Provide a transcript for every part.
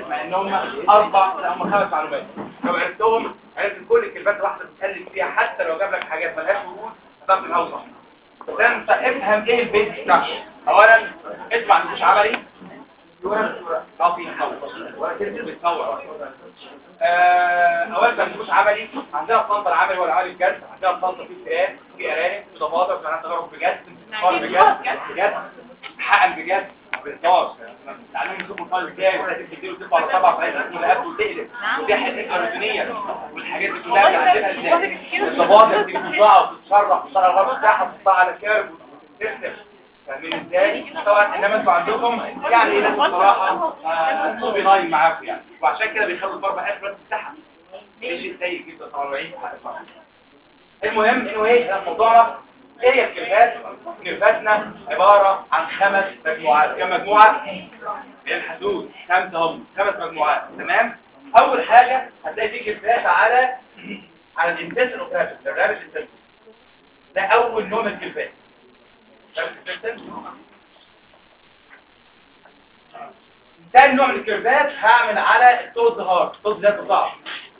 مع ان هم اربع لا هم خمس معلومات لو عرفتهم عرفت كل الكلمات الواحده بتتكلم فيها حتى لو جاب لك حاجات مالهاش وجود هتعرف تفهمها صح بس انت افهم ايه البيت ستراكشر اولا اسمع مش عملي اه في ولا كده بيتصور آه، اولا مش عملي عندنا الصنطه العملي ولا عملي بجد عندنا الصنطه في فئران في ارانب في ضفادع في عندنا تجارب بجد صار بجد بجد حقن بجد بهزار تعلموا تشوفوا الفايل ازاي ولا تديله تبقى على طبع في عايزه تكون قد وتقلب ودي حته كاروتينيه والحاجات دي كلها بنعملها ازاي الضفادع بتيجي تطلع وتتشرح وتطلع الغرب بتاعها وتطلع على كارب وترسم فاهمين ازاي طبعا انما انتوا عندكم يعني ناس بصراحه اسلوبي نايم معاكم يعني وعشان كده بيخلوا الضربه اخر بس بتاعها ده شيء سيء جدا طبعا وعيد حق الفرق. المهم انه ايه موضوعنا ايه هي الكلمات كلماتنا عباره عن خمس مجموعات كم مجموعه الحدود خمسه هم خمس مجموعات تمام اول حاجه هتلاقي في كلمات على على الانتنسن اوف رابط الرابط انتنسن ده اول نوع من الكلمات تاني نوع من الكيرفات هعمل على الصوت ظهار الصوت ده صعب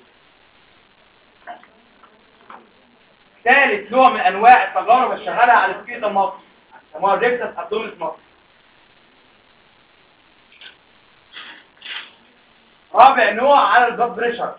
ثالث نوع من انواع التجارب الشغاله على سكيت المصر سموها الريكتس ابدومينس مصر رابع نوع على البلاد بريشر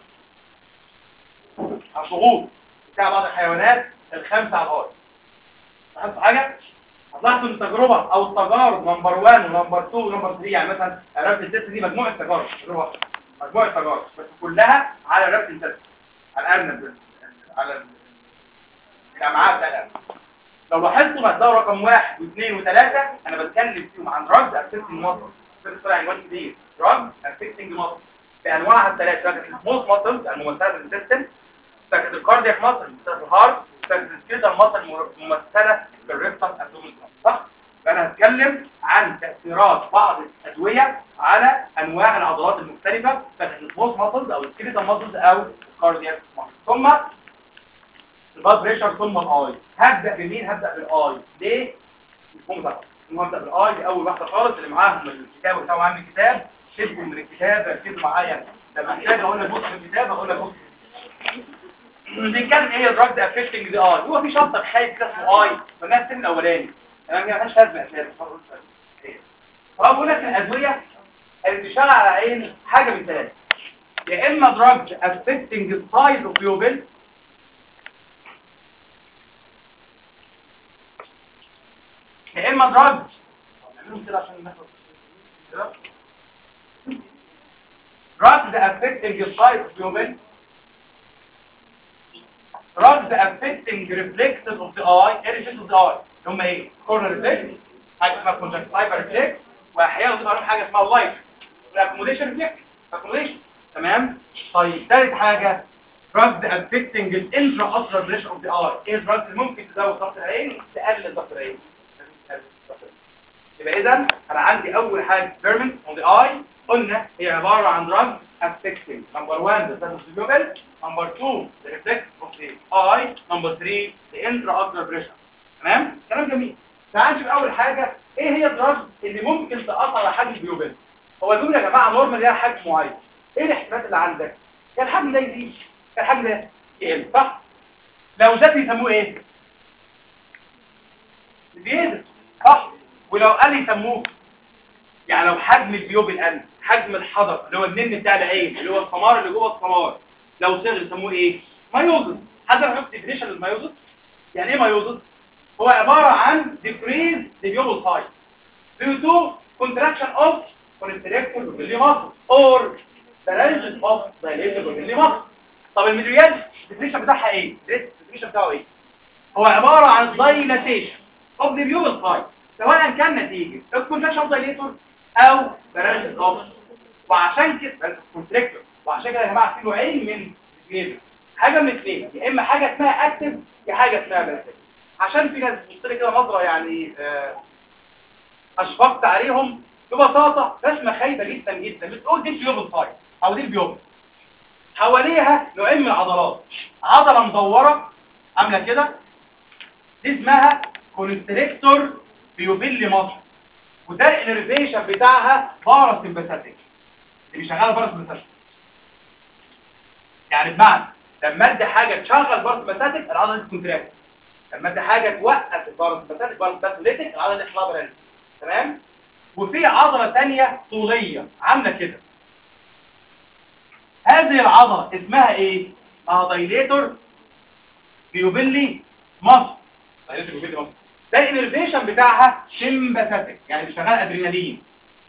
الضغوط بتاع بعض الحيوانات الخمسه على الارض لاحظتوا حاجه هتلاحظوا ان التجربه او التجارب نمبر 1 ونمبر 2 ونمبر 3 يعني مثلا الرابط الست دي مجموعه تجارب تجربة. مجموعه تجارب بس كلها على الرابط الست على الارنب على ال- الامعاء بتاع الارنب لو لاحظتوا هتلاقوا رقم واحد واثنين وثلاثة انا بتكلم فيهم عن دراجز افكتنج مصر بس طلع عنوان كبير دراجز افكتنج مصر بانواعها الثلاثه لكن السموث ماسلز الممثله في السيستم لكن الكاردياك ماسل الممثله في الهارت لكن السكيلتال ماسل الممثله في الريكتال ابدومين صح فانا هتكلم عن تاثيرات بعض الادويه على انواع العضلات المختلفه لكن السموث ماسلز او السكيلتال ماسلز او الكاردياك ماسل ثم البلاد بريشر ثم الاي هبدا بمين هبدا بالاي ليه مفهوم طبعا المهم هبدا بالاي دي اول واحده خالص اللي معاهم الكتاب بتاعه عامل الكتاب سيبوا من الكتاب ركزوا معايا لما محتاج اقول لك بص في الكتاب اقول لك بص بنتكلم ايه دراجز افكتنج ذا اي هو في شابتر خايف كده اسمه اي فالناس الترم الاولاني تمام كده مالهاش لازمه اساسا فهو بقول لك الادويه اللي بتشتغل على عين حاجه من ثلاثه يا اما دراج افكتنج السايز اوف بيوبل يا اما دراج نعملهم كده عشان ناخد drugs affecting the size of human drugs affecting reflexes of the eye ايه reflexes of the eye هم ايه corner reflex حاجه اسمها conjunctival reflex واحيانا بتبقى لهم حاجه اسمها light accommodation reflex accommodation تمام طيب ثالث حاجه drugs affecting the intraocular pressure of the eye ايه drugs اللي ممكن تزود ضغط العين تقلل ضغط العين يبقى اذا انا عندي اول حاجه experiment on the eye قلنا هي عباره عن drug affecting number 1 the sense of the pupil number 2 the reflex of the eye number 3 the intraocular pressure تمام كلام جميل تعال نشوف اول حاجه ايه هي الدراج اللي ممكن تاثر على حجم البيوبل هو البيوبل يا جماعه نورمال ليها حجم معين ايه الاحتمالات اللي عندك كان الحجم ده يزيد كان الحجم ده يقل صح لو زاد يسموه ايه بيزيد صح ولو قال يسموه يعني لو حجم البيوبل قل حجم الحضر اللي هو النن بتاع العين اللي هو السمار اللي جوه السمار لو صغر يسموه ايه مايوزس حد يعرف ديفينيشن للمايوزس يعني ايه مايوزس هو عباره عن decrease the pupil size due to contraction of constrictor pupillary muscle or paralysis of dilated pupillary muscle طب الميدريال الديفينيشن بتاعها ايه الديفينيشن بتاعه ايه هو عباره عن dilatation of the pupil size سواء كان نتيجه الكونتراكشن اوف دايليتور او paralysis of وعشان كده كونستريكتور وعشان كده يا جماعه في نوعين من الجيل حاجه من اثنين يا اما حاجه اسمها اكتف يا حاجه اسمها باسيف عشان في ناس بتبص لي كده نظره يعني آه، اشفقت عليهم ببساطه رسمه خايبه جدا جدا بتقول دي البيوبل سايد او دي البيوبل حواليها نوعين من العضلات عضله مدوره عامله كده دي اسمها كونستريكتور بيوبيلي مصر وده الانرفيشن بتاعها باراسمباثيك بيشغلها باراسمباثيك يعني بمعنى لما ادي حاجه تشغل باراسمباثيك العضله دي كونتراكت لما ادي حاجه توقف الباراسمباثيك باراسمباثيك العضله دي حلابر تمام وفي عضله ثانيه طوليه عامله كده هذه العضله اسمها ايه اه دايليتور بيوبيلي مصر دايليتور بيوبيلي مصر ده الانرفيشن بتاعها سيمباثيك يعني بيشغل ادرينالين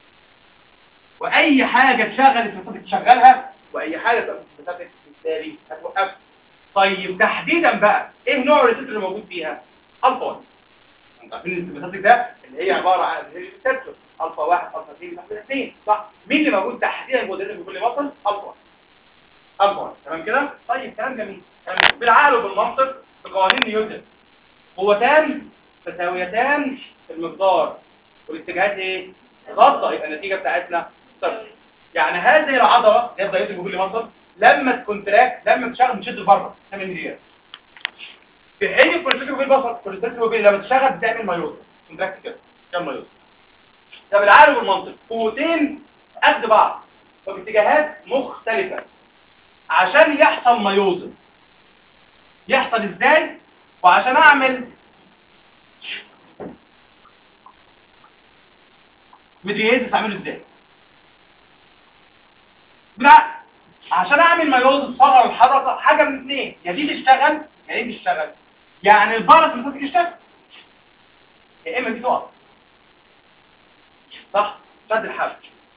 واي حاجه تشغل السيمباثيك تشغلها واي حاجه تبقى السيمباثيك بالتالي هتوقفها طيب تحديدا بقى ايه نوع الريسبتور اللي موجود فيها الفا 1 انتوا عارفين السيمباثيك ده اللي هي عباره عن ريسبتور الفا 1 الفا 2 الفا 2 صح مين اللي موجود تحديدا جوه الريسبتور بكل مصل الفا 1 الفا 1 تمام كده طيب كلام جميل تمام. بالعقل وبالمنطق بقوانين نيوتن قوتان تساويتان في المقدار والاتجاهات ايه غلطه يبقى النتيجه بتاعتنا صفر يعني هذه العضله اللي هي ضيقه الجبل مصر لما تكونتراكت لما تشتغل بتشد لبره تعمل مليار في حين الكونتراكت الجبل مصر الكونتراكت الجبل لما تشتغل بتعمل مايوز كونتراكت كده كام مايوز ده بالعقل والمنطق قوتين قد بعض وباتجاهات مختلفه عشان يحصل مايوز يحصل ازاي وعشان اعمل مدريز اعمله ازاي لا عشان اعمل مايوز صغر الحركه حاجه من اثنين يا دي تشتغل يا دي تشتغل يعني البارس مش تشتغل يا اما دي تقف صح شد الحبل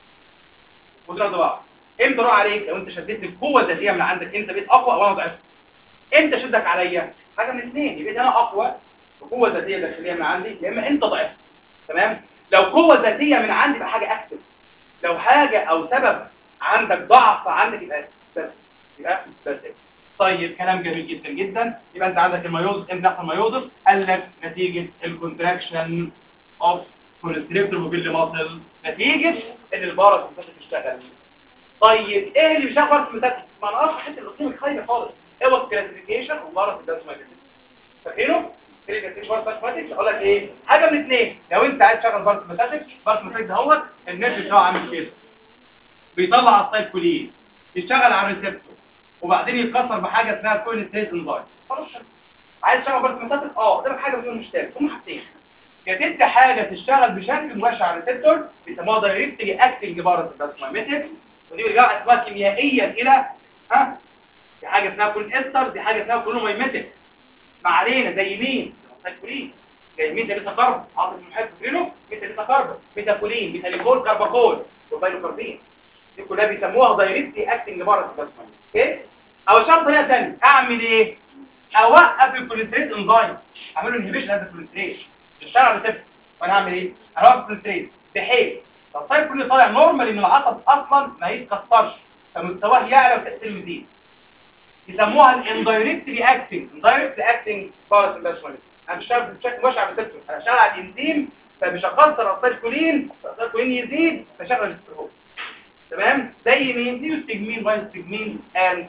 وترد بعض امتى اروح عليك لو انت شديت القوه الذاتيه من عندك انت بقيت اقوى وانا ضعيف امتى شدك عليا حاجه من اثنين يبقى انا اقوى وقوه ذاتيه داخليه من عندي يا اما انت ضعيف تمام لو قوه ذاتيه من عندي يبقى حاجه اكتف لو حاجه او سبب عندك ضعف عندك يبقى بس يبقى بس طيب كلام جميل جدا جدا يبقى انت عندك الميوز امتى يحصل ميوزس قال لك نتيجه الكونتراكشن اوف كونستريكتور موبيل ماسل نتيجه ان البارس بتشتغل طيب ايه اللي بيشغل بارس متاكد ما انا اعرف حته القيمه خايفه خالص ايه هو الكلاسيفيكيشن وبارس الداسماتيك فاكرينه اقول لك ايه حاجه من اثنين لو انت عايز تشغل بارس متاكد بارس متاكد اهوت النيرف بتاعه عامل كده بيطلع السايكولين يشتغل على الريسبتور وبعدين يتكسر بحاجه اسمها كوين ستيز انزايم خلاص عايز تشتغل بارس متاكد اه قدامك حاجه بدون مش تاني هم حاجتين يا تدي حاجه تشتغل بشكل مباشر على الريسبتور بيسموها دايركتلي اكتنج بارس الداسماتيك ودي بيرجع اسمها كيميائيا الى ها دي حاجه اسمها كون استر دي حاجه اسمها كولومايميتيك ما علينا زي مين سايكولين زي ميتا بيتا كارب عاطف المحيط فاكرينه ميتا بيتا كارب ميتاكولين ميتاليكول كارباكول وبايلوكاربين دي كلها بيسموها دايركتلي اكتنج بارس الداسماتيك اوكي او شرط طريقه ثانيه اعمل ايه اوقف الكوليستريت انزايم اعمل له انهبيشن هذا الكوليستريت يشتغل على الريسبتور وانا اعمل ايه اروح الكوليستريت بحيث الطيب كله طالع نورمال ان العصب اصلا ما يتكسرش فمستواه يعلى وتاثير يزيد يسموها الاندايركتلي اكتنج اندايركت اكتنج بارس الباشمهندس انا مش شغال بشكل مباشر على الريسبتور انا شغال على الانزيم فمش هكسر السايكولين فالسايكولين يزيد فشغل الريسبتور تمام زي مين نيوستجمين بايوستجمين اند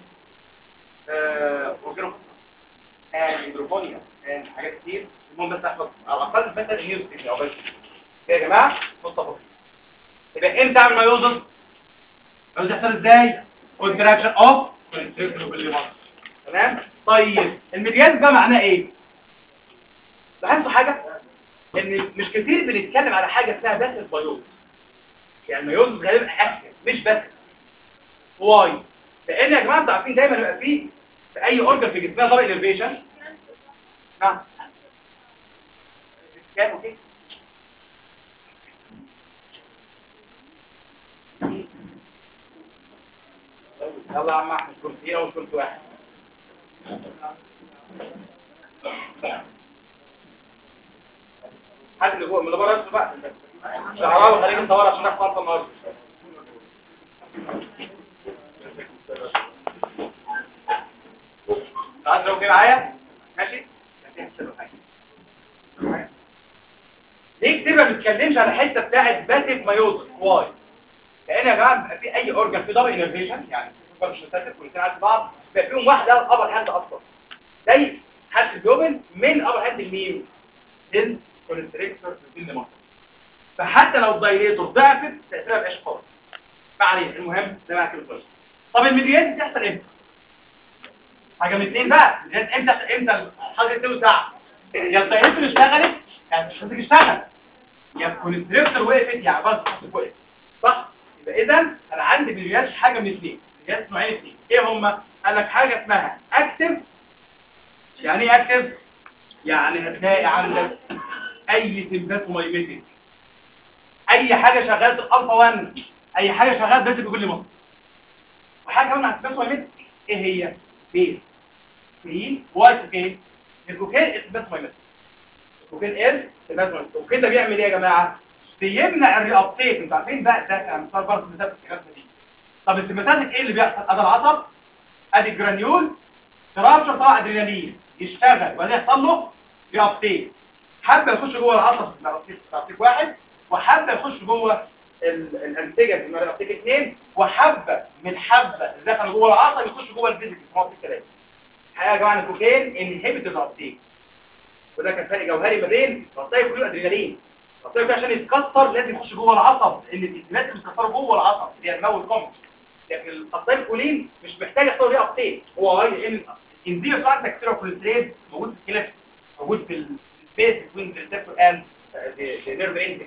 اورجانو اند هيدروفونيا اند حاجات كتير المهم بس احفظ على الاقل مثلا نيوستجمين او بس يا جماعه متفقين يبقى امتى اعمل مايوزس مايوزس يحصل ازاي كونتراكشن اوف تمام طيب المدياز بقى معناه ايه لاحظتوا حاجه ان مش كتير بنتكلم على حاجه اسمها بس البيوز يعني الميوزس غالبا اكتف مش بس واي لان يا جماعه انتوا عارفين دايما يبقى فيه في اي اورجن في جسمنا طبق انرفيشن نعم كام اوكي يلا يا عم احمد كرسيين او كرسي واحد حد اللي جوه من اللي بره بقى شعراوي خليك انت ورا عشان نحفظ انت النهارده عايز لو جه معايا ماشي ليه كتير ما بنتكلمش على الحته بتاعت باسيف مايوزس واي لان يا جماعه بيبقى في اي اورجن في دبل انرفيشن يعني سوبر مش متسف والاثنين عكس بعض بيبقى فيهم واحده ابر هاند اصلا زي حد الدوبن من ابر هاند لمين للكونستريكتور اللي مصر فحتى لو الدايليتور ضعفت تاثيرها مبقاش خالص ما علينا المهم ده بقى كده طب الميديات بتحصل امتى حاجه من الاثنين بقى الميديات امتى امتى حاجه تساوي ساعه يا الدايركتور اشتغلت يعني مش لازم يشتغل يا الكونستريكتور وقفت يا عباس وقفت صح يبقى اذا انا عندي ميديات حاجه من الاثنين ميديات نوعين اثنين ايه هما قال لك حاجه اسمها اكتف يعني ايه اكتف يعني هتلاقي عندك اي سمباتومايميتك اي حاجه شغاله الالفا 1 اي حاجه شغاله بس بكل مصر وحاجه كمان على السمباتومايميتك ايه هي بيس كريم وايت كوكين الكوكين السمباتومايميتك الكوكين ال سمباتومايميتك الكوكين ده بيعمل ايه يا جماعه بيمنع الريابتيت انتوا عارفين بقى ده كان صار برضه مثال دي طب السمباتيك ايه اللي بيحصل ادي العصب ادي الجرانيول ترابشر طبعا ادرينالين يشتغل وبعدين يحصل له ريابتيت حبه يخش جوه العصب ريابتيك واحد وحبه يخش جوه ال- الانسجه في ريابتيك اثنين وحبه من حبه اللي دخلوا جوه العصب يخش جوه الفيزيك في ريابتيك ثلاثه الحقيقه يا جماعه الكوكين انهبت الريابتيك وده كان فرق جوهري ما بين رابتيك والادرينالين الرابتيك عشان يتكسر لازم يخش جوه العصب لان الانزيمات اللي بتتكسر جوه العصب اللي هي المو الكومن لكن الابطال كولين مش محتاج يحصل ليه ابطال هو هاي ان الانزيم بتاع الدكتيروكوليستريز موجود في الكلى موجود في السبيس بين الريسبتور اند نيرف اندكس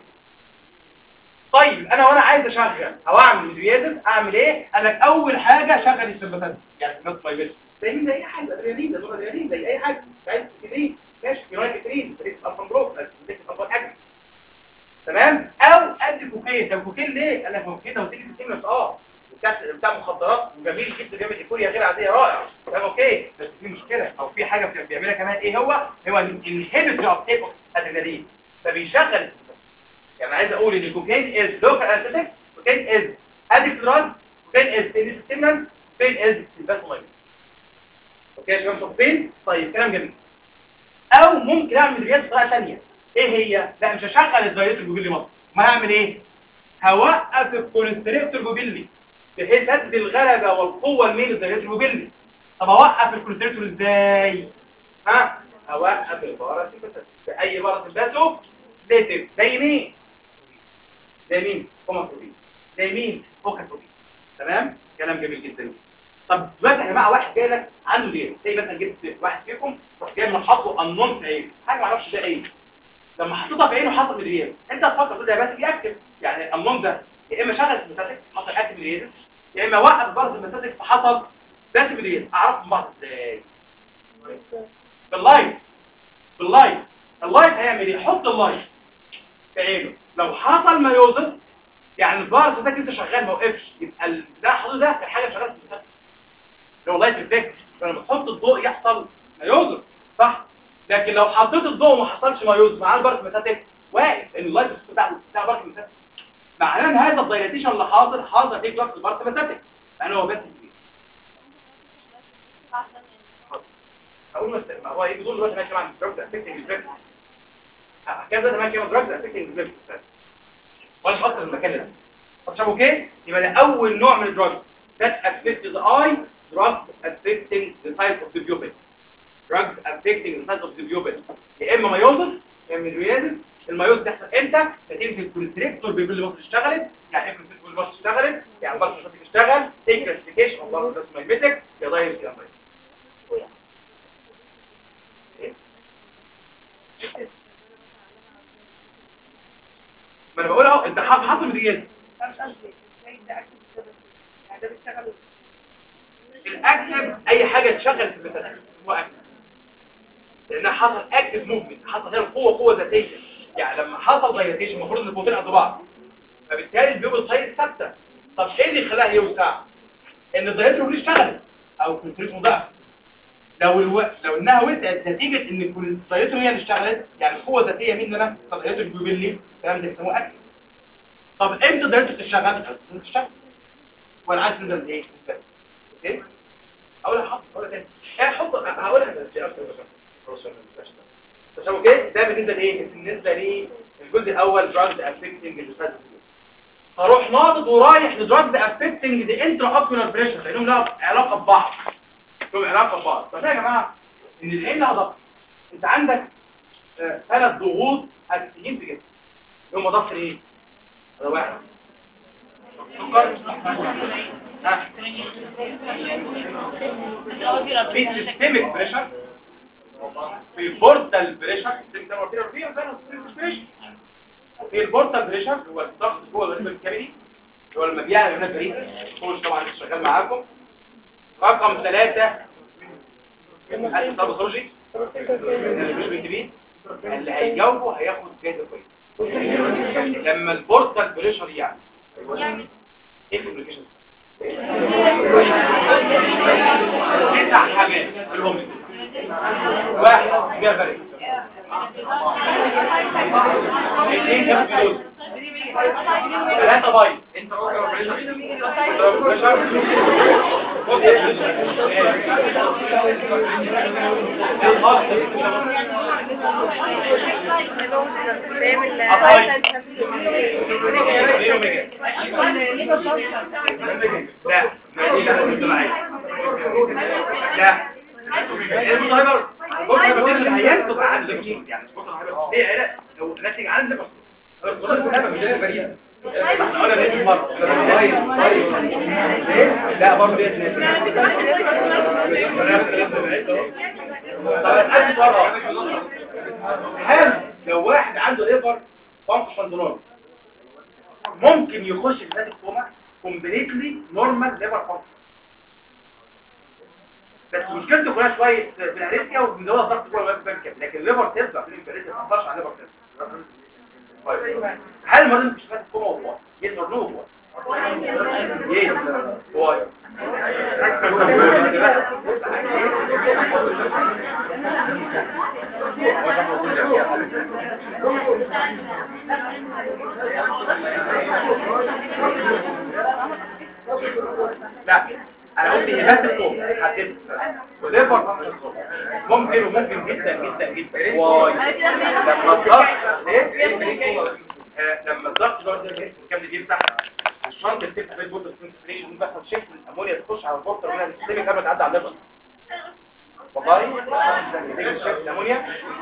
طيب انا وانا عايز اشغل او اعمل ميدياتر اعمل ايه قال لك اول حاجه شغل السمباتات يعني الناس فايبرز زي مين زي اي حاجه ادرينالين ده ادرينالين زي اي حاجه عايز تكرين ماشي يونايت كرين ريس ابان بلوك ريس ابان اكل تمام او ادي كوكين طب كوكين ليه قال لك ما كده وتيجي تستمر اه بتاع بتاع مخدرات وجميل جدا بيعمل ايفوريا غير عاديه رائع تمام اوكي بس في مشكله او في حاجه بي- بيعملها كمان ايه هو هو الانهبيتور اوف تيك ادرينالين فبيشغل السيستم. يعني عايز اقول ان الكوكين از لوكال انستيك كوكين از اديك دراج كوكين از ستيمولانت كوكين از سيمباثومايد اوكي يا شباب شايفين طيب كلام جميل او ممكن اعمل رياضه بطريقه ثانيه ايه هي لا مش هشغل الدايركت الجوبيلي مصر ما هعمل ايه هوقف الكوليستريكتور جوبيلي بحيث ادي الغلبه والقوه لمين الدايركت الجوبيلي طب اوقف الكوليستريكتور ازاي ها اوقف الباراسيمباتيك في اي باراسيمباتو ليتف زي مين زي مين كوماتوبي زي مين فوكاتوبي تمام كلام جميل جدا طب دلوقتي يا جماعه واحد جاي لك عنده دير زي مثلا جبت واحد فيكم رحت جاي محطه النون في عينه حاجه ما اعرفش ده ايه لما حطيتها في عينه حصل مدريات انت هتفكر تقول ده بس ياكتف يعني النون ده يا اما شغل السماتيك حصل اكتف مدريات يا اما وقف برضه السماتيك فحصل بس مدريات اعرف من بعض ازاي باللايت باللايت اللايت هيعمل ايه يحط اللايت في عينه لو حصل ما يوزن يعني البارس ده لسه شغال ما وقفش يبقى ال- ده حضور ده كان حاجه شغاله في المستقبل لو لايت افكت فلما تحط الضوء يحصل ما يوزن صح لكن لو حطيت الضوء وما حصلش ما يوزن مع البارس ميتاتيك واقف ان اللايت بتاع بتاع البارس ميتاتيك معناه ان هذا الدايلاتيشن اللي حاصل حاصل في وقت البارس ميتاتيك لان هو بس كبير اقول بس ما هو ايه بدون دلوقتي ماشي مع الدراجز افكتنج الفكت كذا ده ماشي مع الدراجز افكتنج الفكت ولا اكتر من المكان ده طب شايف اوكي يبقى ده اول نوع من الدراجز that affect the eye drugs affecting the size of the pupil drugs affecting the size of the pupil يا اما مايوزس يا اما ريازس المايوز بيحصل امتى نتيجه الكوليستريكتور بيقول لي مصر اشتغلت يعني ايه الكوليستريكتور مصر اشتغلت يعني برضه مش تشتغل ايه كلاسيفيكيشن اوف برضه مايميتك يا ضايع الكلام ده إيه؟ ما انا بقول اهو انت حاطط ريازس الاكتف اي حاجه تشغل في البتاع هو اكتف لانها حصل اكتف موفمنت حصل هنا قوه قوه ذاتيه يعني لما حصل دايلاتيشن المفروض ان البروتين قد بعض فبالتالي البيوبل سايز ثابته طب ايه اللي خلاها يوسع ان الدايلاتيشن اشتغلت او الكونتريشن ضعف لو الو... لو انها وسعت نتيجه ان الدايلاتيشن هي اللي اشتغلت يعني القوه الذاتيه مين انا طب الدايلاتيشن بيقول لي الكلام ده بيسموه اكتف طب امتى الدايلاتيشن تشتغل تشتغل وانا عايز ننزل ايه اوكي اقول حط اقول تاني ايه حط هقولها بس اكتر بس طب اوكي ده بالنسبه لايه بالنسبه للجزء الاول دراجز افكتنج الفات هروح ناقض ورايح لدراجز افكتنج ذا انترا اوكيولار بريشر لانهم لهم علاقه ببعض لهم علاقه ببعض طب يا جماعه ان العين لها ضغط انت عندك آه، ثلاث ضغوط اساسيين في جسمك هم ضغط ايه هذا واحد سكر ها في سيستميك بريشر في بورتال بريشر سيستميك ده قلت فيه مثلا بريشر في البورتال بريشر هو الضغط جوه الغدة الكبدي هو لما بيعلى هنا بريد كوش طبعا لسه شغال معاكم رقم ثلاثة هل طب خروجي مش بنتبين اللي هيجاوبه هياخد جايزة كويسة لما البورتال بريشر يعني ايه الكوميونيكيشن تسع حاجات الهم واحد جبري اثنين كبسولوز ثلاثة بايت انت بريشر لا ما دي لا كنت معايا لا المدرجر بص انا بقول هينتج عن الليبر يعني بص انا ايه لا لو ناتج عن الليبر القرآن كتابة مش البريد انا لقيت المرة لا برضه ديت هل لو واحد عنده ليفر فانكشن نورمال ممكن يخش في ذات الكوما كومبليتلي نورمال ليفر فانكشن بس مشكلته كلها شويه بالاريثميا وبنزود الضغط جوه الويب بانك لكن الليفر تبدا في الاريثميا ما تقدرش على الليفر تبدا هل المريض مش فاهم كوما هو يس اور نو هو يس هو لا انا قلت هبات الكوم حددت وليفر ممكن وممكن جدا جدا جدا واي لما الضغط ايه آه، لما الضغط ده ده الجسم الكبد بيفتح الشنطه بتفتح في البوتل كونسنتريشن بيحصل شيفت الامونيا تخش على البورتر ولا السيستم قبل ما تعدي على الليفر والله شيفت الامونيا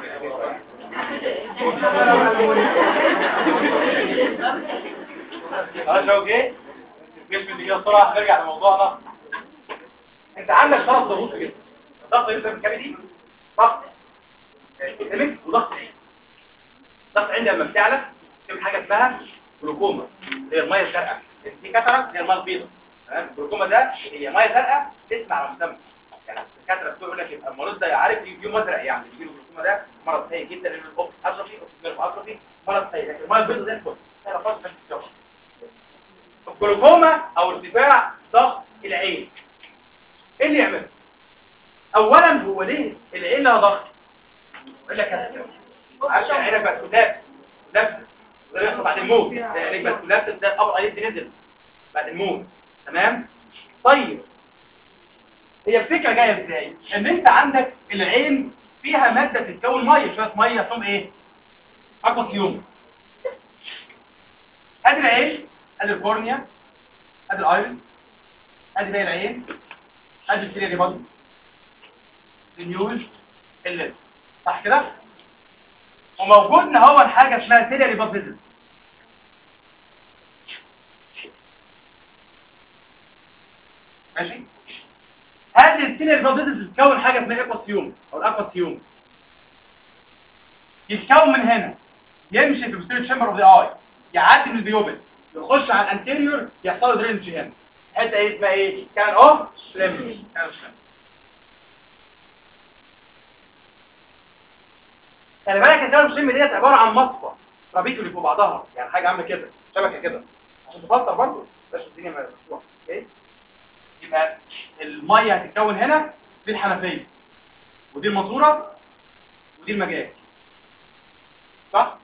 اه لو جه جسم دي بسرعه نرجع لموضوعنا انت عندك ثلاث ضغوط في جسمك ضغط الجسم الكبدي ضغط سيستميك وضغط عين ضغط عين لما بتعلى في حاجه اسمها جلوكوما هي الميه الزرقاء دي كاتره هي الميه البيضاء تمام الجلوكوما ده هي ميه زرقاء تسمع على مسمى يعني الدكاتره بتقول لك يبقى المريض ده عارف يجيله ازرق يعني يجيله جلوكوما ده مرض سيء جدا لانه الاوبس اتروفي اوبس اتروفي مرض سيء لكن الميه البيضاء زي الفل هي خلاص مش بتتكون الجلوكوما او ارتفاع ضغط العين ايه اللي يعمله اولا هو ليه العين لها ضغط يقول لك كده عشان عينك بقى كتاب نفس ده بيحصل بعد الموت يعني بس نفس ده الامر عليه نزل بعد الموت تمام طيب هي الفكره جايه ازاي ان انت عندك العين فيها ماده تتكون ميه شويه ميه اسمهم ايه اكواسيوم ادي العين ادي الكورنيا ادي الايرس ادي باقي العين ادي الكليري بادي النيوز الليل صح كده وموجودنا هو حاجه اسمها سيلياري باديزم ماشي هذه السيلياري باديزم بتتكون حاجه اسمها ايكوسيوم او الاكواسيوم يتكون من هنا يمشي في البوستيريور تشامبر اوف ذا اي يعدي من البيوبل يخش على الانتيريور يحصل له درينج هنا حته ايه اسمها ايه كان اوف سليم كان اوف سليم خلي بالك الكلام السلم ديت عباره عن مصفى رابيكو اللي فوق بعضها يعني حاجه عامله كده شبكه كده عشان تفلتر برضه بس الدنيا مفتوحه اوكي يبقى الميه هتتكون هنا دي الحنفيه ودي الماسوره ودي المجال صح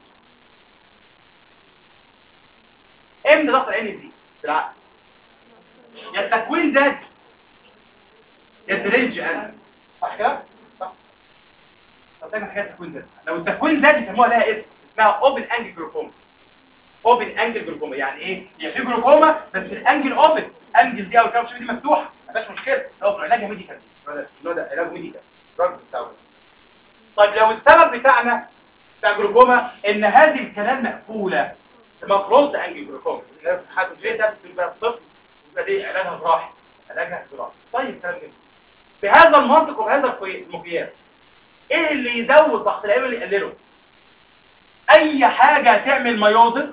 امتى ضغط العين يزيد بالعقل يا التكوين زاد يا الدرينج قل صح كده صح طب دايما حاجات تكوين زاد لو التكوين زاد يسموها لها اسم اسمها اوبن انجل جلوكوما اوبن انجل جلوكوما يعني ايه هي في جلوكوما بس الانجل اوبن انجل دي او الكاوتش دي مفتوحه مفيش مشكله لو في علاجها ميديكال اللي ده علاج ميديكال دراج بتاعه طيب لو السبب بتاعنا بتاع جلوكوما ان هذه الكلام مقفوله اسمها كلوزد انجل جلوكوما لازم حد ليه ده تبقى الطفل يبقى دي علاجها جراحي علاجها جراحي طيب كلام جميل بهذا المنطق وبهذا القي- المقياس ايه اللي يزود ضغط العين واللي يقلله اي حاجه تعمل مايوزس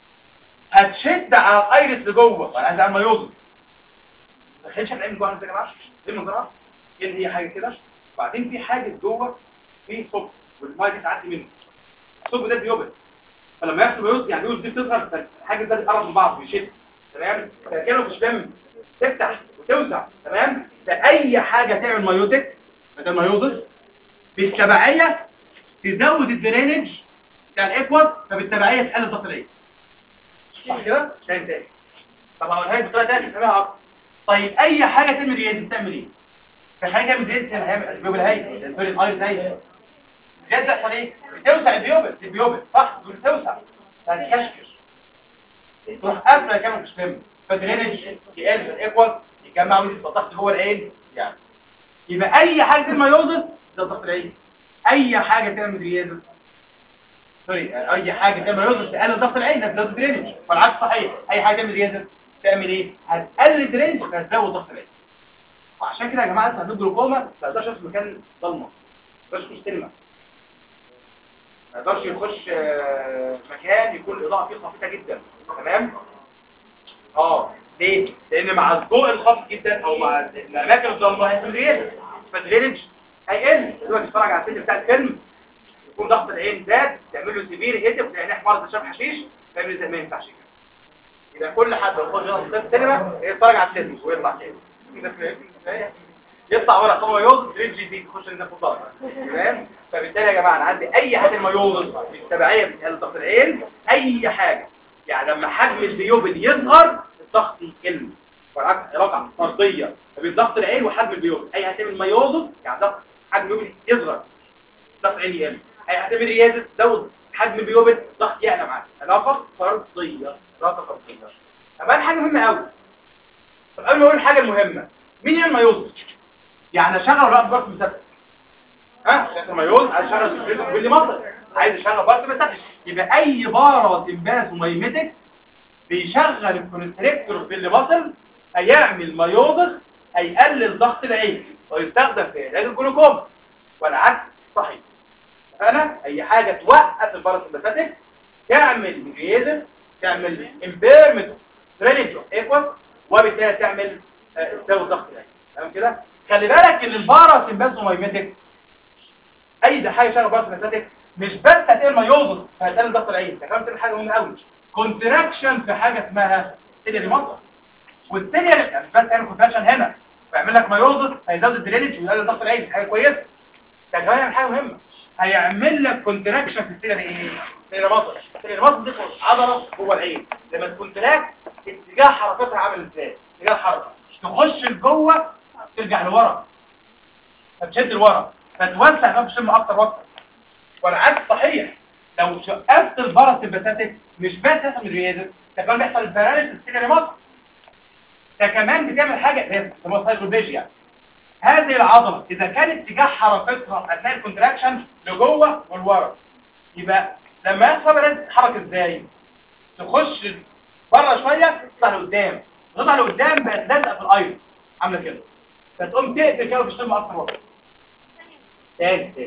هتشد على الايرس لجوه وانا عايز اعمل مايوزس ما تخيلش العين جوه يا جماعه دي المنظره ايه هي حاجه كده وبعدين في حاجه جوه في ثقب والميه دي تعدي منه الثقب ده بيوبل فلما يحصل مايوزس يعني الوز دي بتظهر الحاجه ده بيقرب من بعض بيشد تمام فكانه مش فاهم تفتح وتوسع تمام فاي حاجه تعمل مايوتك بدل مايوزس بالتبعيه تزود الدرينج بتاع الاكواد فبالتبعيه تقلل ضغط العين صح كده تاني تاني طب هقولها لك بطريقه ثانيه تفهمها اكتر طيب اي حاجه تعمل رياضه بتعمل ايه في حاجه تعمل رياضه تعمل هيعمل البيوبل هي البيوبل الايرس هي رياضه تحصل ايه بتوسع البيوبل البيوبل صح بتوسع هتكشكش تروح قافله كمان مش فاهم فالدرينج يقل في الاكواد يجمع ويزيد الضغط جوه العين يعني يبقى اي حاجه تعمل مايوزس ده ضغط العين اي حاجه تعمل رياضه سوري اي حاجه تعمل مايوزس تقلل ضغط العين ده بلاد درينج والعكس صحيح اي حاجه تعمل رياضه تعمل ايه هتقلل درينج فهتزود ضغط العين وعشان كده يا جماعه انت عندك جلوكوما ما تقدرش في مكان ضلمه ما تقدرش تخش سينما ما يقدرش يخش آه، مكان يكون الاضاءه فيه خافته جدا تمام اه ليه لان مع الضوء الخافت جدا او مع الاماكن الضلمه هيحصل رياضه فالدرينج هيقل دلوقتي تتفرج على الفيلم بتاع الفيلم يكون ضغط العين زاد تعمل له سيفير هيدك وتلاقي مرض شرب حشيش تعمل زي ما ينفعش كده يبقى كل حد يخش يقعد في السينما يتفرج على الفيلم ويطلع تاني يطلع ورا قوم يوز رينج يزيد يخش لنا فطار تمام فبالتالي يا جماعه انا عندي اي حاجه الميوز بالتبعيه بتقلل ضغط العين اي حاجه يعني لما حجم البيوبل يصغر الضغط يقل والعكس علاقه طرديه ما بين ضغط العين وحجم البيوبل اي هتعمل ميوزس يعني ضغط حجم البيوبل يصغر ضغط العين يقل اي هتعمل رياضه زود حجم البيوبل ضغط يعلى معاك علاقه طرديه علاقه طرديه كمان حاجه مهمه قوي طب قبل ما اقول الحاجه المهمه مين يعمل ميوزس يعني اشغل بقى بارت مسدس ها عشان ميوز عايز اشغل السكريتو باللي مصر عايز اشغل بارت مسدس يبقى اي بارا تنباس وميمتك بيشغل الكونستريكتور باللي مصر هيعمل ميوزس هيقلل ضغط العين ويستخدم في علاج الجلوكوما والعكس صحيح انا اي حاجه توقف الباراسمباتيك تعمل ريزن تعمل امبيرمنت درينج اوف ايكوس وبالتالي تعمل آه، تزود ضغط العين تمام كده خلي بالك ان الباراسمباتوميمتك اي ده حاجه شغال باراسمباتيك مش بس هتقل مايوزس فهتقلل ضغط العين ده كمان بتعمل حاجه مهمه قوي كونتراكشن في حاجه اسمها سيلري مصر والسيلري يعني مش بس تعمل كونتراكشن هنا فيعمل لك مايوزس هيزود الدرينج ويقلل ضغط العين حاجه كويسه ده كمان يعمل حاجه مهمه هيعمل لك كونتراكشن في السيلري ايه سيلري مصر السيلري مصر دي عضله جوه العين لما تكونتراكت اتجاه حركتها عامل ازاي اتجاه الحركه تخش لجوه ترجع لورا فتشد لورا فتوسع بقى الشم اكتر واكتر والعكس صحيح لو شقفت الباراسمباتيك مش بس يحصل رياضه ده كمان بيحصل الباراليس السيلري مصر ده كمان بتعمل حاجه هي اسمها سايكلوبيجيا هذه العضله اذا كان اتجاه حركتها اثناء الكونتراكشن لجوه ولورا يبقى لما يحصل باراليس تتحرك ازاي تخش بره شويه تطلع لقدام تطلع لقدام بقت لازقه في الايرس عامله كده فتقوم تقفل كده وتشتم اكتر وقت تاني تاني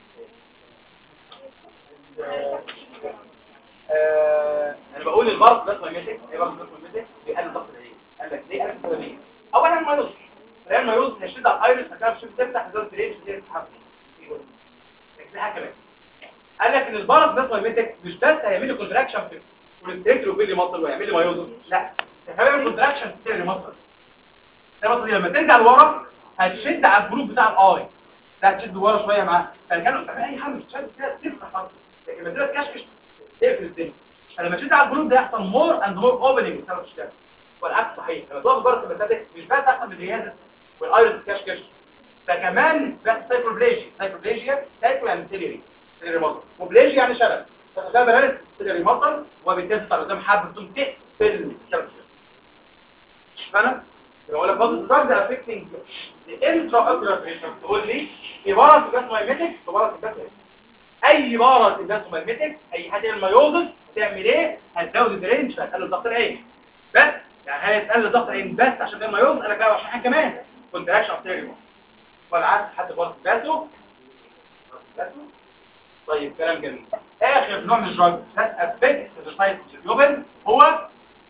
آه، انا بقول المرض ده ميمتك ايه مرض ده ميمتك بيقلل ضغط العين قال لك ليه قال لك ليه اولا ما يوصل لان ما يوصل يشد على الايرس هتعرف شوف تفتح تزود الريش دي تتحرك دي حاجه كمان قال لك ان البرص ده ميمتك مش بس هيعمل لي كونتراكشن في والانتريكتور وبيلي مصل ويعمل لي مايوزس لا ده كمان يعمل كونتراكشن في السيري مصل السيري مصل دي لما ترجع لورا هتشد على الجروب بتاع الاي ده هتشد ورا شويه معاه فكانوا تعمل اي حاجه تشد كده تفتح خالص لكن لما تبقى تكشكش تقفل الدنيا فلما تشد على الجروب ده يحصل مور اند مور اوبننج بسبب الشد والعكس صحيح لما تقف بره المسادك مش بس احسن من الرياضه والايرس تكشكش ده كمان بس سايكلوبليجيا سايكلوبليجيا سايكلو يعني سيلري سيلري مصل وبليجيا يعني شلل فده بلانس سيلري مصل وبالتالي تطلع قدام حبه تقوم تقفل الشبكه فانا بقول لك برضه الدراج ده افكتنج الانترا اوكولار بريشر تقول لي في بارا في جسم مايميتك في بارا في جسم اي بارة الناسومالميتك اي حاجه الميوزس هتعمل ايه هتزود الرينج فهتقلل ضغط العين بس يعني هي تقلل ضغط العين بس عشان الميوزس قال لك لا عشان حاجه كمان كونتراكشن ارتيريال والعكس حتى بارة باسو باسو طيب كلام جميل اخر نوع من الدراج ذات افكت ذا سايت اليوبن هو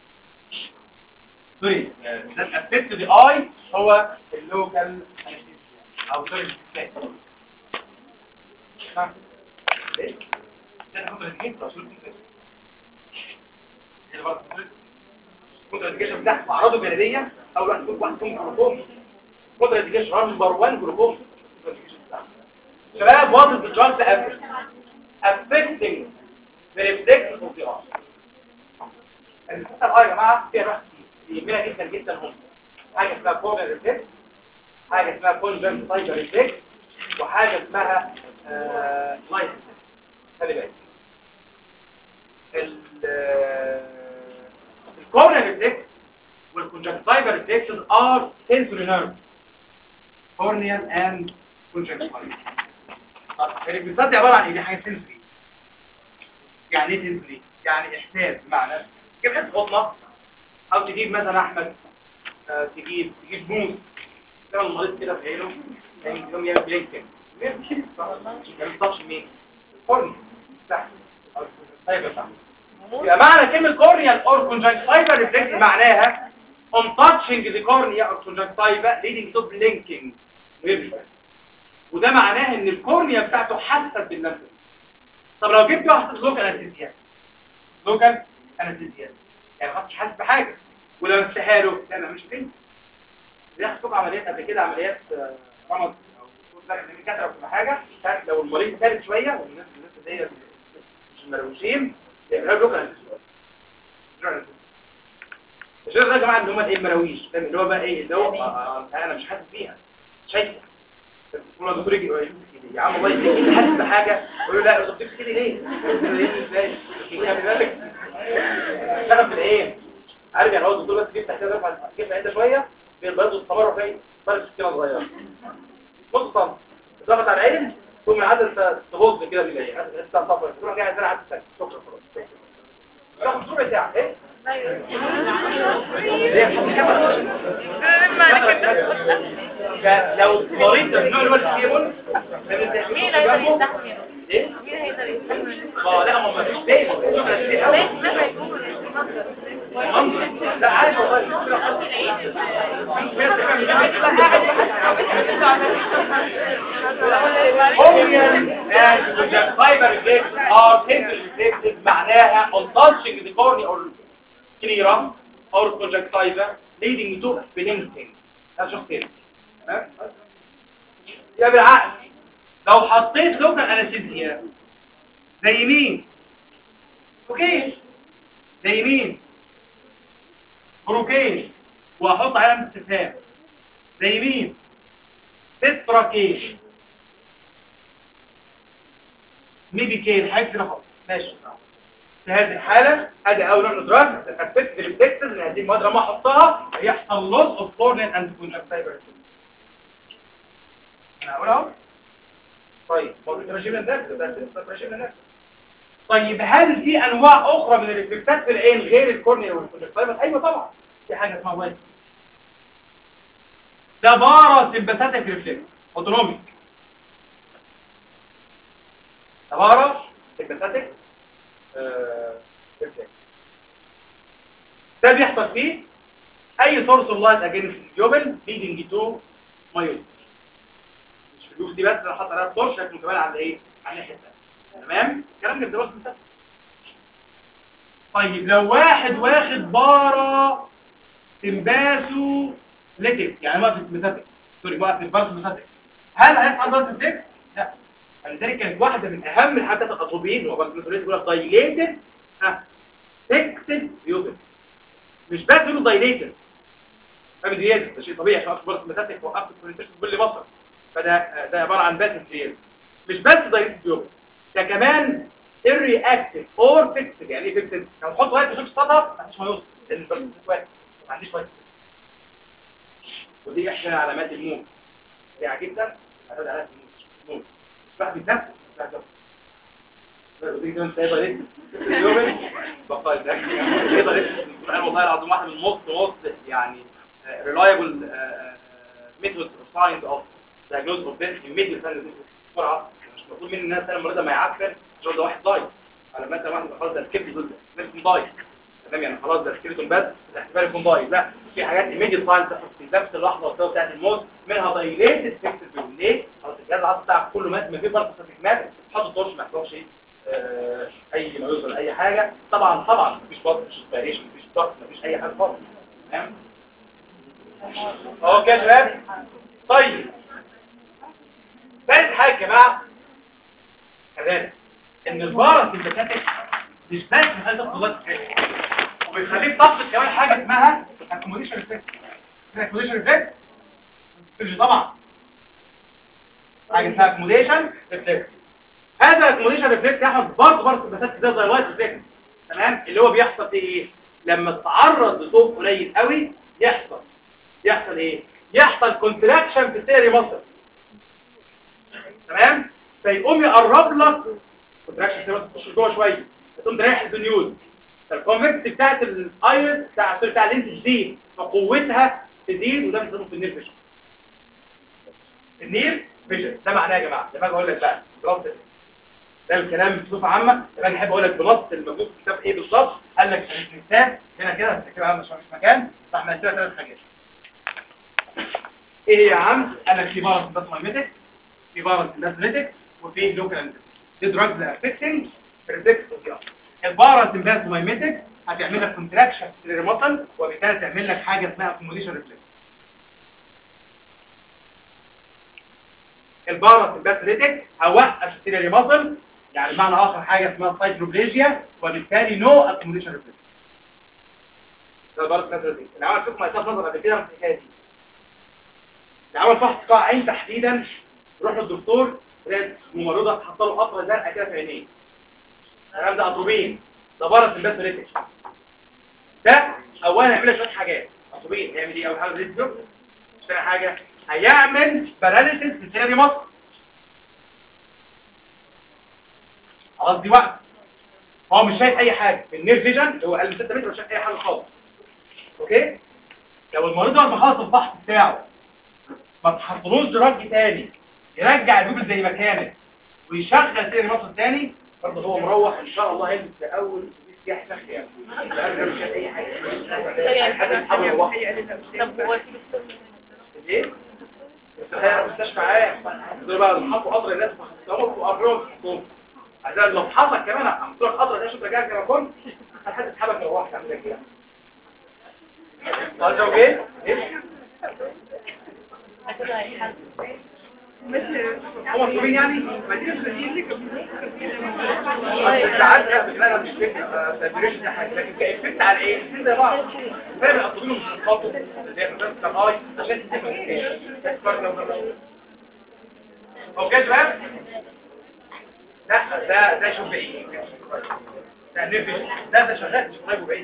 سوري ذات افكت ذا اي هو اللوكال او سوري ليه؟ ده انا كنت رجعت رسول كنت رجعت بتاعت اعراضه جانبيه اول واحد واحد فيهم جلوكوم كنت رجعت نمبر 1 جلوكوم شباب وات از ذا دراج affecting the reflex of the eye. الحته الآية يا جماعة فيها نوع كتير يهمنا جدا جدا هم حاجة اسمها كورنر ريفلكس حاجة اسمها كونجنت سايبر ريفلكس وحاجة اسمها لايت خلي بالك الكورنر ريفلكس والكونجنكتيفال ريفلكسز ار sensory nerves corneal and conjunctival الريفلكسات دي عبارة عن ايه دي حاجة sensory يعني ايه sensory يعني احساس بمعنى تجيب حته قطنه او تجيب مثلا احمد آه، تجيب تجيب موز تعمل المريض كده في عينه يعني يوم يعمل بلينكن ما ينطقش مين كورنيا تحت أو طيب تحت يبقى معنى كلمة corneal or conjunctival reflex معناها on touching the cornea or conjunctiva leading to blinking ويبقى. وده معناه ان الكورنيا بتاعته حست بالنفس طب لو جبت واحد لوكال انستيزيا لوكال انستيزيا يعني خلاص مش حاسس بحاجه ولو مسحها له لا ما مش فين بياخد عمليات قبل كده عمليات آه، رمض او من كتره ولا حاجه كانت لو المريض ثابت شويه والناس الناس اللي هي مش المروشين يعملوا له لوكال الشيء ده يا جماعه اللي هم الايه المراويش فاهم اللي هو بقى ايه اللي هو آه، آه، انا مش حاسس بيها شايفه يقول له دكتور يجي يقول لي يا عم والله انت حاسس بحاجه يقول له لا يا دكتور كده ليه؟ يقول له ليه ازاي؟ خلي بالك اشتغل في الايه؟ عارف يعني هو الدكتور بس جيب تحت رفع جيب انت شويه بيضرب التمرر في فرق سكينه صغيره نص سم ضغط على العين ثم من عدد تبوظ كده بالليل عدد الساعه صفر تروح جاي عندنا عدد ثاني شكرا خلاص تاخد ربع ساعه ايه؟ لو مريض من النوع اللي هو الستيبل مين هيقدر يستحمل ايه؟ مين هيقدر يستحمل اه لا ما فيش ستيبل شكرا كتير قوي ماشي ماذا يكون منظر لا عادي والله Orion and conjunctival reflex are sensory reflexes معناها on touching the cornea or sclera or conjunctiva leading to blinking هذا شخصين تمام؟ يبقى بالعقل لو حطيت لوكال انستيزيا زي مين؟ اوكي زي مين؟ بروكين واحط علامه استفهام زي مين تتراكين ميديكين حاجه كده خالص ماشي في هذه الحاله ادي اول نوع من الدراج الافكت ريفلكسز اللي هذه المواد لما احطها هيحصل لوس اوف كورنيال اند كونجكتيفال انا هقول اهو طيب موضوع رجيم النفس ده رجيم النفس طيب هل في انواع اخرى من الريفلكسات في العين غير الكورنيا والكونجكتيفال ايوه طبعا في حاجه اسمها وايت ده بارا سمباثيك ريفلكس اوتونوميك ده بارا سمباثيك ريفلكس ده بيحصل فيه اي سورس اوف لايت اجينست الجوبل ليدنج تو مايوز مش في الجوز دي بس انا حاطط عليها سورس لكن كمان على ايه على الناحيه الثانيه تمام الكلام ده بيدرس من طيب لو واحد واخد بارا تنباسو ليتك يعني واقف سمباثيك سوري واقف البارا سمباثيك هل هيحصل بارا سمباثيك؟ لا فلذلك كانت واحدة من أهم الحاجات الأطروبيين هو بارا سمباثيك يقول لك دايليتد ها فيكسد بيوبل مش بس يقولوا دايليتد فاهم زيادة ده شيء طبيعي عشان بارا سمباثيك وقفت الكونتيشن كل مصر فده ده عبارة عن باسل زيادة مش بس دايليتد بيوبل ده كمان irreactive or fixed يعني ايه fixed؟ لو تحط واحد في السطح ما عنديش ما يوصل لان البارا واحد ما عنديش واحد ودي احدى علامات الموت سريعه جدا علامات علامات الموت موت مش واحد بيتنفس دي كمان سايبه ليه اليومن بقى ده يقدر يكتب سبحان الله العظيم واحد من موست موست يعني ريلايبل ميثود اوف ساينس اوف diagnosis of death immediately بسرعه مش مطلوب مني ان انا استلم المريض ما يعفن عشان ده واحد ضايع على ما انت واحد خلاص ده الكبد دول ده ضايع تمام يعني خلاص ده السكيلتون بس الاحتمال يكون ضايع لا في حاجات immediate signs تحصل في نفس اللحظه والسبب بتاعت الموت منها دايليتد فيكسد ليه؟ خلاص الجهاز العصبي بتاعك كله مات ما في فرق في مات حط الطرش ما يحصلش آه، اي ما يوصل اي حاجه طبعا طبعا مفيش بطن مفيش اسبيريشن مفيش ضغط مفيش اي حاجه خالص تمام اوكي يا شباب طيب ثالث حاجه يا جماعه كذلك ان الفيروس البكاتيك مش بس بيخلي ضغط الضغط وبيخليك تفقد كمان حاجه اسمها اكوموديشن ريفلكس الاكوموديشن ريفلكس طبعا حاجه اسمها اكوموديشن ريفلكس هذا الاكوموديشن ريفلكس يحصل برضه برضه بس زي اللايت ريفلكس تمام اللي هو بيحصل فيه ايه لما تتعرض لضوء قليل قوي يحصل يحصل ايه يحصل كونتراكشن في السيري مصر تمام فيقوم يقرب لك كونتراكشن في مصر تخش جوه شويه تقوم تريح الدنيول فالكونفكس بتاعت الايرس بتاع بتاع اللينس تزيد فقوتها تزيد وده بنسميه في النير فيجن النير فيجن ده معناه يا جماعه لما اجي اقول لك بقى بلس ده الكلام بصفه عامه لما اجي احب اقول لك بلس الموجود في الكتاب ايه بالظبط قال لك الكتاب هنا كده هتكتبها مش مش مكان راح مقسمها ثلاث حاجات ايه هي يا عم قال لك في فيروس باسمايميتك في فيروس باسمايميتك وفي لوكال دي دراجز افكتنج ريفلكس الفيروس الباسمايميتك هتعمل لك كونتراكشن في الريموتال وبالتالي تعمل لك حاجه اسمها اكوموديشن ريفلكس الفيروس الباسمايميتك هوقف السيريال ماسل يعني بمعنى اخر حاجه اسمها سايكلوبليجيا وبالتالي نو اكوموديشن ريفلكس ده الفيروس الباسمايميتك اللي عمل فيكم هيصاب نظر قبل كده في الحكايه دي اللي عمل فحص قاع عين تحديدا روح للدكتور لقيت ممرضه حط له قطره زرقاء كده في عينيه الكلام ده اتروبين ده فيروس الباسمايميتك ده اولا هيعمل لك شويه حاجات اتروبين هيعمل ايه اول حاجه ريديو ثاني حاجه هيعمل باراليسيس في السيري مصر خلاص دي وقت هو مش شايف اي حاجه النير فيجن هو قال 6 متر مش شايف اي حاجه خالص اوكي لو المريض بعد ما خلص الفحص بتاعه ما تحطلوش دراج تاني يرجع البيبل زي ما كانت ويشغل سيري مصر تاني برضه هو مروح ان شاء الله هيلبس في اول يحسن خيام مش شايف اي حاجه حد يحاول يروح طب هو في دكتور ايه تخيل المستشفى عام دول بقى بيحطوا قطر الناس بيحطوهم وقبرهم بيحطوهم عشان لو حصل كمان عملت لك قطر ده شوف رجعت كما كنت هتحس بحالك لو واحد عامل لك كده طب لو ايه ايه كده هيحل هم مطلوبين يعني ما دي ساعات فكرة مش فكرة تدريش ده حاجة لكن كإفكت على ايه؟ الاثنين زي بعض فاهم الأطبين مش هتخاطب زي ما مثلا كان اي عشان تفهم ايه اوكي يا شباب؟ لا ده ده شوف بعيد ده نفش ده ده شغال مش قريب وبعيد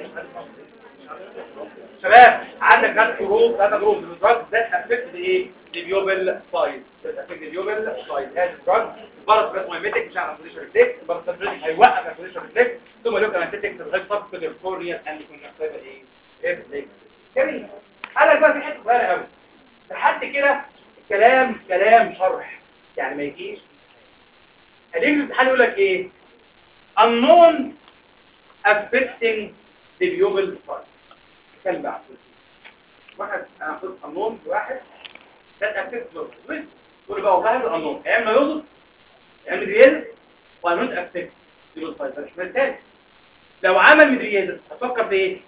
شباب عندك ثلاث جروب ثلاث جروب من الدراج ده افكت بايه؟ ديبيوبل سايز افكت ديبيوبل سايز هذا الدراج برضه بس مهمتك مش على بوزيشن ريفلكس برضه ريفلكس هيوقف البوزيشن ريفلكس ثم لو كمان تكتب لغايه صف كده الكورنيا اند كونجكتيفا ايه؟ ريفلكس جميل قال لك بقى في حته صغيره قوي لحد كده الكلام كلام شرح يعني ما يجيش هنيجي الامتحان يقول لك ايه؟ unknown affecting deviable size كلمة بقى واحد انا قلت قانون واحد ده افكت نورمال تقول بقى والله ده قانون يا اما يوصف يا اما ريال وقانون افكت دي الفايده مش مثال لو عمل مدريال هتفكر في ايه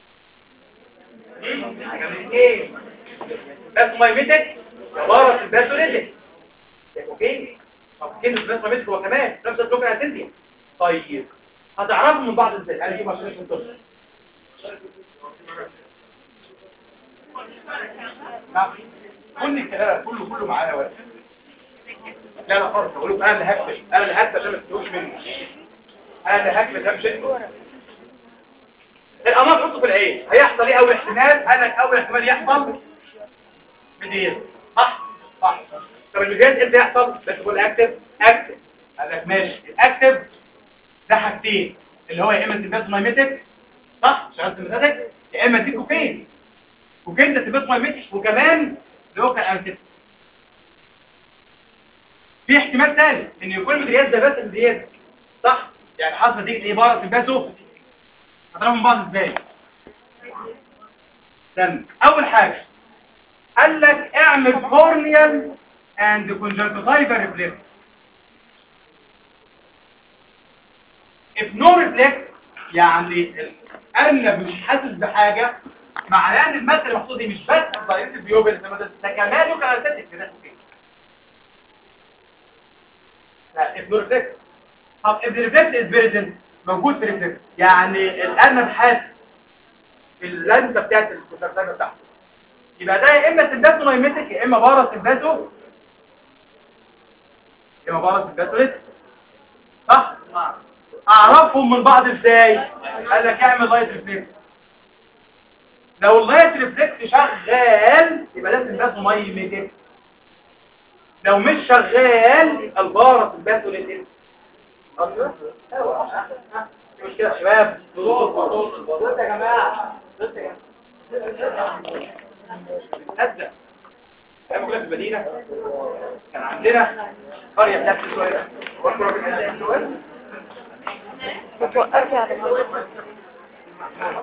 حاجه من ايه بس مايمتك عباره عن باسوليتك اوكي طب كلمه بس مايمتك هو كمان نفس اللوكال اسيديا طيب هتعرفوا من بعض ازاي انا دي مشكله الطب نعم كل الكلام كله كله معانا ولا لا لا خالص بقول لكم انا اللي هكتب انا اللي هكتب عشان ما تتوهوش مني انا اللي هكتب ده مش انتوا الامر حطه في العين هيحصل ايه اول احتمال قال لك اول احتمال يحصل مدير صح صح طب المدير امتى يحصل بس تقول اكتب اكتب قال لك ماشي الاكتب ده حاجتين اللي هو يا اما سيمباسومايميتك صح شغال سيمباساتيك يا اما دي كوكين كوكين ده سيمباسومايميتك وكمان لوكال انسيت في احتمال ثالث ان يكون المدريات ده بس المدريات صح يعني حصل نتيجه ايه بره سيمباسو هضربهم بعض ازاي استنى اول حاجه قال لك اعمل كورنيال اند كونجكتيفال ريفلكس if no reflex يعني الارنب مش حاسس بحاجه معناه ان الماده اللي محطوطه دي مش بس دايركت بيوبل ده كمان يمكن اسيتك كده اوكي لا if no reflex طب if the reflex is present موجود في reflex يعني الارنب حاسس باللمسه بتاعت الكونجكتيفا بتاعته يبقى ده يا اما سمباسو نايمتك يا اما بارا سمباسو يا اما بارا سمباسو لسه صح اعرفهم من بعض ازاي قال لك اعمل لايت ريفلكس لو اللايت ريفلكس شغال يبقى ده سمباسو نايمتك لو مش شغال يبقى البارا سمباسو لسه اصلا مش كده يا شباب بصوا يا جماعه بصوا يا جماعه نبدأ أيام كنا في المدينة كان عندنا قرية بتاعت السؤال بتوقفي على ما